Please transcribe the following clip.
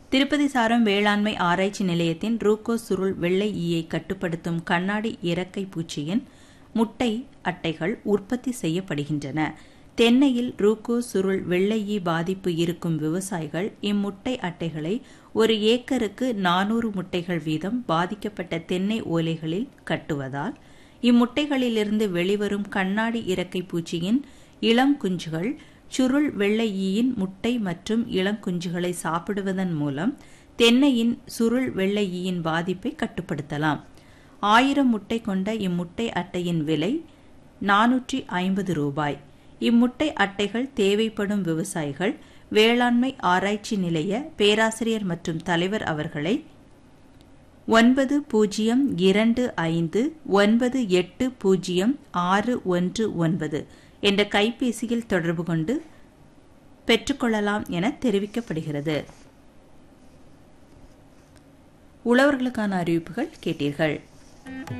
திருப்பதி சாரம் வேளாண்மை ஆராய்ச்சி நிலையத்தின் ரூகோ சுருள் வெள்ளை ஈயை கட்டுப்படுத்தும் கண்ணாடி இறக்கை பூச்சியின் முட்டை அட்டைகள் உற்பத்தி செய்யப்படுகின்றன தென்னையில் ரூகோ சுருள் வெள்ளை ஈ பாதிப்பு இருக்கும் விவசாயிகள் இம்முட்டை அட்டைகளை ஒரு ஏக்கருக்கு நானூறு முட்டைகள் வீதம் பாதிக்கப்பட்ட தென்னை ஓலைகளில் கட்டுவதால் இம்முட்டைகளிலிருந்து வெளிவரும் கண்ணாடி இறக்கை பூச்சியின் இளம் குஞ்சுகள் சுருள் வெள்ளை ஈயின் முட்டை மற்றும் இளங்குஞ்சுகளை சாப்பிடுவதன் மூலம் தென்னையின் சுருள் வெள்ளை ஈயின் பாதிப்பை கட்டுப்படுத்தலாம் ஆயிரம் முட்டை கொண்ட இம்முட்டை அட்டையின் விலை நானூற்றி ஐம்பது ரூபாய் இம்முட்டை அட்டைகள் தேவைப்படும் விவசாயிகள் வேளாண்மை ஆராய்ச்சி நிலைய பேராசிரியர் மற்றும் தலைவர் அவர்களை ஒன்பது பூஜ்ஜியம் இரண்டு ஐந்து ஒன்பது எட்டு பூஜ்ஜியம் ஆறு ஒன்று ஒன்பது என்ற கைபேசியில் தொடர்பு கொண்டு பெற்றுக்கொள்ளலாம் என தெரிவிக்கப்படுகிறது உழவர்களுக்கான அறிவிப்புகள் கேட்டீர்கள்